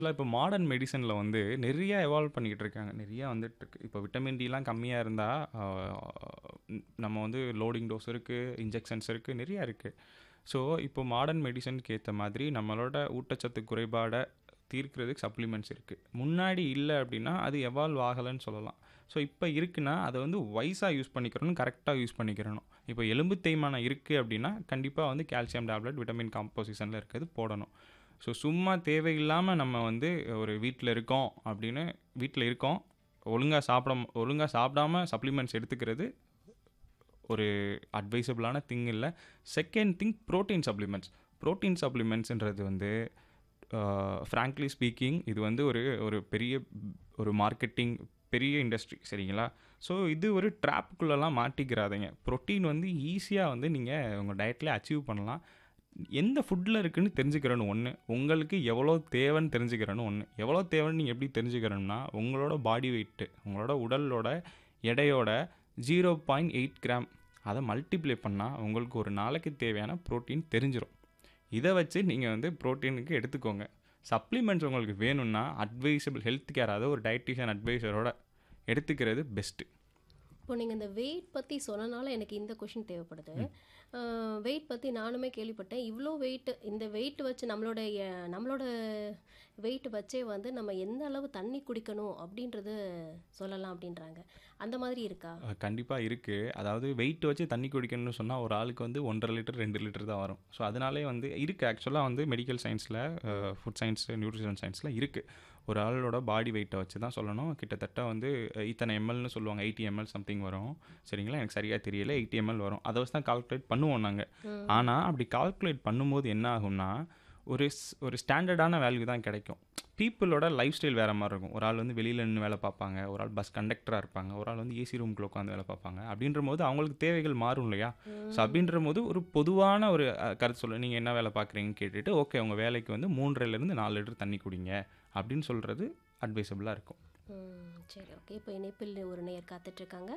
இல்ல இப்போ மாடர்ன் மெடிசன்ல வந்து நிறைய எவால்வ் பண்ணிக்கிட்டு இருக்காங்க. நிறைய வந்துட்டுருக்கு. இப்போ விட்டமின் டிலாம் கம்மியா இருந்தா, ஆ நம்ம வந்து லோடிங் டோஸ் இருக்கு, இன்ஜெக்ஷன்ஸ் இருக்கு, நிறைய இருக்கு. ஸோ, இப்போ மாடர்ன் மெடிசனுக்கு ஏத்த மாதிரி நம்மளோட ஊட்டச்சத்து குறைபாட தீர்க்கிறதுக்கு சப்ளிமெண்ட்ஸ் இருக்கு. முன்னாடி இல்ல அப்படின்னா, அது எவால்வ் ஆகலன்னு சொல்லலாம். ஸோ, இப்ப இருக்குன்னா, அத வந்து வைஸா யூஸ் பண்ணிக்கிறணும், கரெக்ட்டா யூஸ் பண்ணிக்கிறணும். இப்போ எலும்பு தேய்மானம் இருக்கு அப்படின்னா, கண்டிப்பா வந்து கால்சியம் டேப்லெட், விட்டமின் காம்போசிஷன்ல இருக்கிறது போடணும். ஸோ, சும்மா தேவையில்லாம நம்ம வந்து ஒரு வீட்ல இருக்கோம் அப்படின்னு வீட்ல இருக்கோம். ஒழுங்கா சாப்பிட ஒழுங்கா சாப்பிடாம சப்ளிமெண்ட்ஸ் எடுத்துக்கிறது ஒரு அட்வைசபிளான திங் இல்ல. Second thing protein supplements. Protein சப்ளிமெண்ட்ஸ்ன்றது வந்து ஆ ஃபிராங்க்லி ஸ்பீக்கிங் இது வந்து ஒரு ஒரு பெரிய ஒரு மார்க்கெட்டிங் பெரிய இண்டஸ்ட்ரி சரிங்களா? ஸோ, இது ஒரு ட்ராப்க்குள்ளலாம் மாட்டிக்கிறாதீங்க. புரோட்டீன் வந்து ஈஸியா வந்து நீங்க உங்க டயட்ல அச்சீவ் பண்ணலாம். எந்த ஃபுட்ல இருக்குன்னு தெரிஞ்சுக்கிறணும் ஒண்ணு. உங்களுக்கு எவ்வளோ தேவைன்னு தெரிஞ்சுக்கிறணும் ஒண்ணு. எவ்வளோ தேவைன்னு நீங்க எப்படி தெரிஞ்சுக்கணும்னா, உங்களோட பாடி வெயிட் உங்களோட உடலோட எடையோட 0.8 கிராம் அத மல்டிப்ளை பண்ணா, உங்களுக்கு ஒரு நாளைக்கு தேவையான புரோட்டீன் தெரிஞ்சிரும். இத வச்சு நீங்க வந்து புரோட்டீனுக்கு எடுத்துக்கோங்க. சப்ளிமெண்ட்ஸ் உங்களுக்கு வேணும்னா, அட்வைசபிள் ஹெல்த் கேர் அதாவது ஒரு டயட்டீஷியன் அட்வைசரோட எடுத்துக்கிறது பெஸ்ட்டு. இப்போ நீங்க இந்த வெயிட் பத்தி சொன்னனால எனக்கு இந்த கொஸ்டின் தேவைப்படுது. ம். ஆ வெயிட் பத்தி நானுமே கேள்விப்பட்டேன். இவ்ளோ வெயிட் இந்த வெயிட் வச்சு நம்மளோட எ நம்மளோட வெயிட் வச்சே வந்து நம்ம எந்த அளவு தண்ணி குடிக்கணும் அப்படின்றத சொல்லலாம் அப்படின்றாங்க. அந்த மாதிரி இருக்கா? அ கண்டிப்பா இருக்கு. அதாவது வெயிட் வச்சு தண்ணி குடிக்கணும்னு சொன்னா, ஒரு ஆளுக்கு வந்து 1 1/2 லிட்டர், 2 லிட்டர் தான் வரும். ஸோ, அதனாலயே வந்து இருக்கு ஆக்சுவலா வந்து மெடிக்கல் சயன்ஸ்ல, அ ஃபுட் சயன்ஸ், நியூட்ரிஷன் சயன்ஸ்ல இருக்கு. ஒரு ஆளோட பாடி வெயிட்ட வச்சு தான் சொல்லணும். கிட்டத்தட்ட வந்து இத்தனை எம்எல்னு சொல்லுவாங்க. 80 எம்எல் சம்திங் வரும். சரிங்களா? எனக்கு சரியா தெரியல. 80 எம்எல் வரும். அத வச்சு தான் கால்குலேட் பண்ணுவோம் நாங்க. ம். ஆனா, அப்படி கால்குலேட் பண்ணும்போது என்ன ஆகும்னா, ஒரு ஸ் ஒரு ஸ்டாண்டர்டான வேல்யூ தான் கிடைக்கும். பீப்பிளோட லைஃப் ஸ்டைல் வேற மாரி இருக்கும். ஒரு ஆள் வந்து வெளியில நின்னு வேலை பார்ப்பாங்க. ஒரு ஆள் பஸ் கண்டக்டரா இருப்பாங்க. ஒரு ஆள் வந்து ஏசி ரூம்குள்ள உட்காந்து வேலை பார்ப்பாங்க. அப்படின்றபோது அவங்களுக்கு தேவைகள் மாறும் இல்லையா? ஸோ, ம். அப்படின்றபோது ஒரு பொதுவான ஒரு அ கருத்து சொல்லுவேன். நீங்க என்ன வேலை பார்க்குறீங்கன்னு கேட்டுட்டு, ஓகே உங்க வேலைக்கு வந்து 3 4 லிட்டர் தண்ணி குடிங்க அப்படின்னு சொல்றது அட்வைசபிளா இருக்கும். ம். சரி ஓகே. இப்போ இணைப்பில் ஒரு நேயர் காத்துட்டு இருக்காங்க.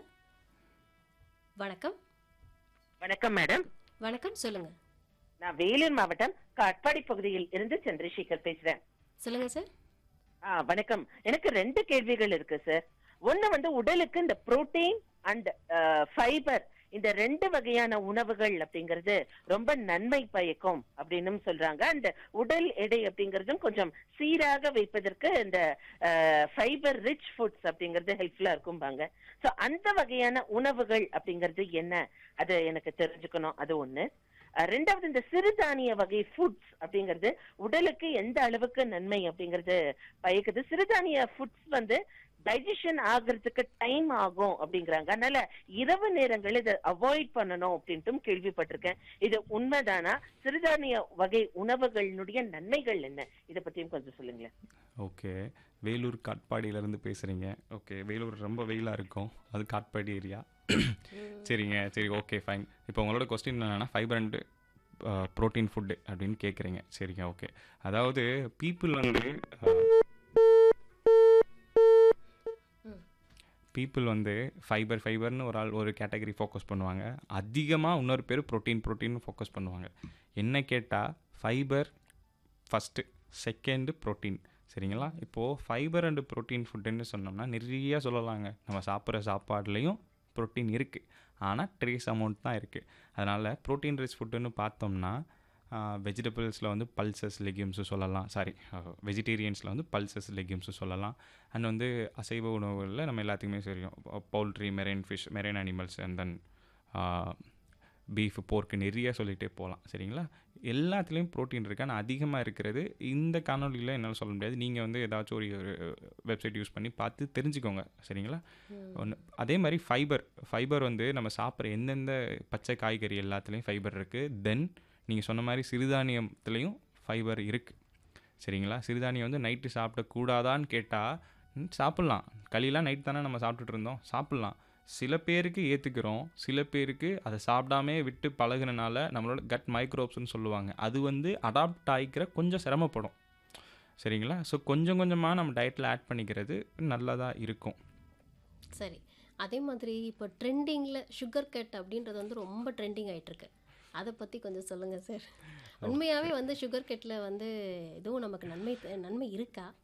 வணக்கம். வணக்கம் மேடம். வணக்கம். சொல்லுங்க. நான் வேலூர் மாவட்டம் காட்பாடி பகுதியில் இருந்து சந்திரசேகர் பேசுறேன். சொல்லுங்க சார். ஆ வணக்கம். எனக்கு 2 கேள்விகள் இருக்கு சார். ஒண்ணு வந்து உடலுக்கு இந்த புரோட்டீன் அண்ட் ஃபைபர் இந்த 2 வகையான உணவுகள் அப்படிங்கிறது ரொம்ப நன்மை பயக்கும் அப்படின்னும் சொல்றாங்க. அண்ட் உடல் எடை அப்படிங்கிறதும் கொஞ்சம் சீராக வைப்பதற்கு இந்த ஃபைபர் ரிச் ஃபுட்ஸ் அப்படிங்கிறது ஹெல்ப்ஃபுல்லா இருக்கும்பாங்க. ஸோ அந்த வகையான உணவுகள் அப்படிங்கிறது என்ன? அது எனக்கு தெரிஞ்சுக்கணும். அது ஒண்ணு. அ 2வது இந்த சிறுதானிய வகை ஃபுட்ஸ் அப்படிங்கிறது உடலுக்கு எந்த அளவுக்கு நன்மை அப்படிங்கிறது பயக்குது. சிறுதானிய ஃபுட்ஸ் வந்து டைஜஷன் ஆகுறதுக்கு டைம் ஆகும் அப்படிங்கிறாங்க. அதனால இரவு நேரங்கள்ல இத அவாய்ட் பண்ணணும் அப்படின்ட்டும் கேள்விப்பட்டிருக்கேன். இது உண்மைதானா? சிறுதானிய வகை உணவுகளினுடைய நன்மைகள் என்ன? இத பத்தியும் கொஞ்சம் சொல்லுங்களேன். ஓகே. வேலூர் காட்பாடியிலருந்து பேசுறீங்க. ஓகே. வேலூர் ரொம்ப வெயிலா இருக்கும். அது காட்பாடி ஏரியா. ம். சரிங்க. சரி ஓகே ஃபைன். இப்போ உங்களோட கொஸ்டின் என்னன்னா, fibre and uh protein food அப்படின்னு கேட்குறீங்க. சரிங்க ஓகே. அதாவது பீப்பிள் வந்து அ ம். பீப்பிள் வந்து ஃபைபர் ஃபைபர்ன்னு ஒரு ஆள் ஒரு கேட்டகரி ஃபோக்கஸ் பண்ணுவாங்க. அதிகமா இன்னொரு பேரு புரோட்டீன் புரோட்டீன்னு ஃபோக்கஸ் பண்ணுவாங்க. என்ன கேட்டா ஃபைபர் ஃபர்ஸ்ட்டு, செகண்டு புரோட்டீன். சரிங்களா? இப்போ ஃபைபர் அண்ட் புரோட்டீன் ஃபுட்டுன்னு சொன்னோம்னா, நிறைய சொல்லலாங்க. நம்ம சாப்பிடுற சாப்பாடுலயும் புரோட்டீன் இருக்கு. ஆனா, ட்ரேஸ் அமௌண்ட் தான் இருக்கு. அதனால புரோட்டீன் ரிச் ஃபுட்டுன்னு பார்த்தோம்னா, அ வெஜிடபிள்ஸ்ல வந்து பல்சஸ், லெக்யூம்ஸ் சொல்லலாம். சாரி அ வெஜிடேரியன்ஸ்ல வந்து பல்சஸ், லெக்யூம்ஸ் சொல்லலாம். அண்ட் வந்து அசைவ உணவுகள்ல நம்ம எல்லாத்துக்குமே தெரியும். Poultry, marine fish, marine animals and then ah beef, pork நிறைய சொல்லிட்டே போலாம். சரிங்களா? எல்லாத்துலயும் புரோட்டீன் இருக்கு. ஆனா, அதிகமா இருக்கிறது இந்த காணொளியில என்னால சொல்ல முடியாது. நீங்க வந்து ஏதாச்சும் ஒரு வெப்சைட் யூஸ் பண்ணி பார்த்து தெரிஞ்சுக்கோங்க. சரிங்களா? ம். ஒண்ணு. அதே மாரி ஃபைபர். ஃபைபர் வந்து நம்ம சாப்பிடுற எந்தெந்த பச்சை காய்கறி எல்லாத்துலயும் ஃபைபர் இருக்கு. தென் நீங்க சொன்ன மாரி சிறுதானியத்திலயும் ஃபைபர் இருக்கு. சரிங்களா? சிறுதானியம் வந்து நைட்டு சாப்பிடக்கூடாதான்னு கேட்டா, ம் சாப்பிடலாம். களிலாம் நைட் தானே நம்ம சாப்பிட்டுட்டு இருந்தோம். சாப்பிடலாம். சில பேருக்கு ஏத்துக்கிறோம். சில பேருக்கு அத சாப்பிடாமயே விட்டு பழகுனனால நம்மளோட கட் மைக்ரோப்ஸ்ன்னு சொல்லுவாங்க. அது வந்து அடாப்ட் ஆயிக்கிற கொஞ்சம் சிரமப்படும். சரிங்களா? ஸோ, கொஞ்சம் கொஞ்சமா நம்ம டயட்ல ஆட் பண்ணிக்கிறது நல்லதா இருக்கும். சரி. அதே மாதிரி இப்போ ட்ரெண்டிங்ல சுகர் கட் அப்படின்றது வந்து ரொம்ப ட்ரெண்டிங் ஆயிட்டு இருக்கு. அதை பற்றி கொஞ்சம் சொல்லுங்கள் சார் உண்மையாகவே வந்து சுகர் கெட்டில் வந்து எதுவும் நமக்கு நன்மை நன்மை இருக்கா